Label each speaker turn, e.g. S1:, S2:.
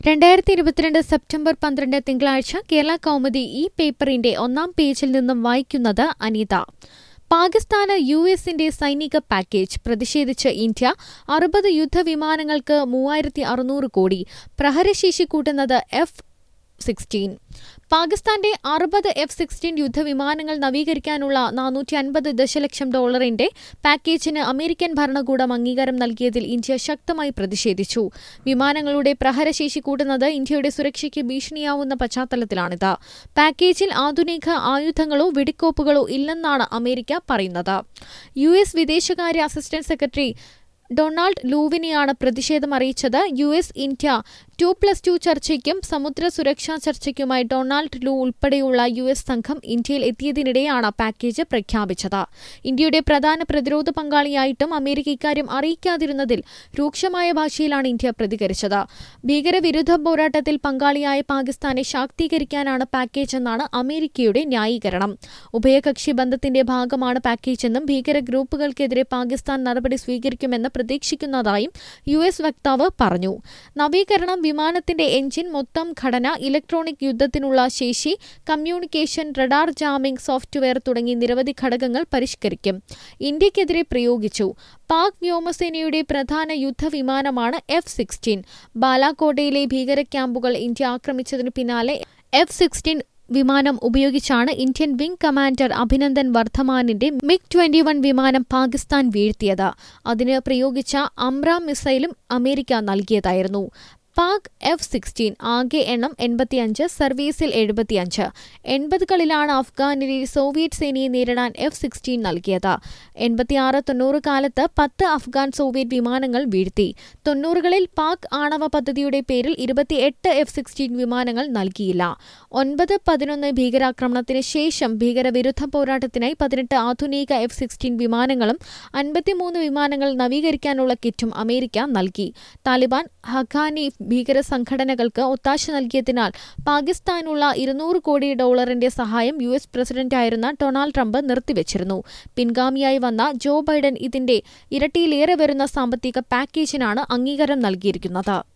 S1: രണ്ടായിരത്തി ഇരുപത്തിരണ്ട് സെപ്റ്റംബർ പന്ത്രണ്ട് തിങ്കളാഴ്ച കേരള കൗമുദി ഈ പേപ്പറിന്റെ ഒന്നാം പേജിൽ നിന്നും വായിക്കുന്നത് അനിത പാകിസ്ഥാന് യു എസിന്റെ സൈനിക പാക്കേജ് പ്രതിഷേധിച്ച് ഇന്ത്യ അറുപത് യുദ്ധവിമാനങ്ങൾക്ക് മൂവായിരത്തി അറുന്നൂറ് കോടി പ്രഹരശേഷി കൂട്ടുന്നത് എഫ് സിക്സ്റ്റീൻ പാകിസ്ഥാന്റെ അറുപത് എഫ് സിക്സ്റ്റീൻ യുദ്ധവിമാനങ്ങൾ നവീകരിക്കാനുള്ള നാനൂറ്റി അൻപത് ദശലക്ഷം ഡോളറിന്റെ പാക്കേജിന് അമേരിക്കൻ ഭരണകൂടം അംഗീകാരം നൽകിയതിൽ ഇന്ത്യ ശക്തമായി പ്രതിഷേധിച്ചു വിമാനങ്ങളുടെ പ്രഹരശേഷി കൂട്ടുന്നത് ഇന്ത്യയുടെ സുരക്ഷയ്ക്ക് ഭീഷണിയാവുന്ന പശ്ചാത്തലത്തിലാണിത് പാക്കേജിൽ ആധുനിക ആയുധങ്ങളോ വെടിക്കോപ്പുകളോ ഇല്ലെന്നാണ് അമേരിക്ക പറയുന്നത് യു എസ് വിദേശകാര്യ അസിസ്റ്റന്റ് സെക്രട്ടറി ഡൊണാൾഡ് ലൂവിനെയാണ് പ്രതിഷേധം അറിയിച്ചത് U S India two plus two ചർച്ചയ്ക്കും സമുദ്ര സുരക്ഷാ ചർച്ചയ്ക്കുമായി ഡൊണാൾഡ് ലൂ ഉൾപ്പെടെയുള്ള യു എസ് സംഘം ഇന്ത്യയിൽ എത്തിയതിനിടെയാണ് പാക്കേജ് പ്രഖ്യാപിച്ചത് ഇന്ത്യയുടെ പ്രധാന പ്രതിരോധ പങ്കാളിയായിട്ടും അമേരിക്ക ഇക്കാര്യം അറിയിക്കാതിരുന്നതിൽ രൂക്ഷമായ ഭാഷയിലാണ് ഇന്ത്യ പ്രതികരിച്ചത് ഭീകരവിരുദ്ധ പോരാട്ടത്തിൽ പങ്കാളിയായ പാകിസ്ഥാനെ ശാക്തീകരിക്കാനാണ് പാക്കേജ് എന്നാണ് അമേരിക്കയുടെ ന്യായീകരണം ഉഭയകക്ഷി ബന്ധത്തിന്റെ ഭാഗമാണ് പാക്കേജെന്നും ഭീകര ഗ്രൂപ്പുകൾക്കെതിരെ പാകിസ്ഥാൻ നടപടി സ്വീകരിക്കുമെന്ന് പ്രതീക്ഷിക്കുന്നതായും യു എസ് വക്താവ് പറഞ്ഞു നവീകരണം വിമാനത്തിന്റെ എഞ്ചിൻ മൊത്തം ഘടന ഇലക്ട്രോണിക് യുദ്ധത്തിനുള്ള ശേഷി കമ്മ്യൂണിക്കേഷൻ റഡാർ ജാമിംഗ് സോഫ്റ്റ്വെയർ തുടങ്ങി നിരവധി ഘടകങ്ങൾ പരിഷ്കരിക്കും ഇന്ത്യക്കെതിരെ പ്രയോഗിച്ചു പാക് വ്യോമസേനയുടെ പ്രധാന യുദ്ധവിമാനമാണ് എഫ് സിക്സ്റ്റീൻ ബാലാകോട്ടയിലെ ഭീകര ക്യാമ്പുകൾ ഇന്ത്യ ആക്രമിച്ചതിനു പിന്നാലെ എഫ് സിക്സ്റ്റീൻ വിമാനം ഉപയോഗിച്ചാണ് ഇന്ത്യൻ വിംഗ് കമാൻഡർ അഭിനന്ദൻ വർദ്ധമാനിന്റെ മിഗ് ട്വന്റി വൺ വിമാനം പാകിസ്ഥാൻ വീഴ്ത്തിയത് അതിന് പ്രയോഗിച്ച അമ്ര മിസൈലും അമേരിക്ക നൽകിയതായിരുന്നു പാക് എഫ് സിക്സ്റ്റീൻ ആകെ എണ്ണം എൺപത്തിയഞ്ച് സർവീസിൽ എഴുപത്തിയഞ്ച് എൺപതുകളിലാണ് അഫ്ഗാനിലെ സോവിയറ്റ് സേനയെ നേരിടാൻ എഫ് സിക്സ്റ്റീൻ നൽകിയത് എൺപത്തിയാറ് തൊണ്ണൂറ് കാലത്ത് പത്ത് അഫ്ഗാൻ സോവിയറ്റ് വിമാനങ്ങൾ വീഴ്ത്തി തൊണ്ണൂറുകളിൽ പാക് ആണവ പദ്ധതിയുടെ പേരിൽ ഇരുപത്തിയെട്ട് എഫ് സിക്സ്റ്റീൻ വിമാനങ്ങൾ നൽകിയില്ല ഒൻപത് പതിനൊന്ന് ഭീകരാക്രമണത്തിന് ശേഷം ഭീകരവിരുദ്ധ പോരാട്ടത്തിനായി പതിനെട്ട് ആധുനിക എഫ് സിക്സ്റ്റീൻ വിമാനങ്ങളും അൻപത്തിമൂന്ന് വിമാനങ്ങൾ നവീകരിക്കാനുള്ള കിറ്റും അമേരിക്ക നൽകി താലിബാൻ ഹഖാനി ഭീകര സംഘടനകൾക്ക് ഒത്താശ നൽകിയതിനാൽ പാകിസ്ഥാനുള്ള ഇരുന്നൂറ് കോടി ഡോളറിന്റെ സഹായം യു എസ് പ്രസിഡന്റായിരുന്ന ഡൊണാൾഡ് ട്രംപ് നിർത്തിവച്ചിരുന്നു പിൻഗാമിയായി വന്ന ജോ ബൈഡൻ ഇതിന്റെ ഇരട്ടിയിലേറെ വരുന്ന സാമ്പത്തിക പാക്കേജിനാണ് അംഗീകാരം നൽകിയിരിക്കുന്നത്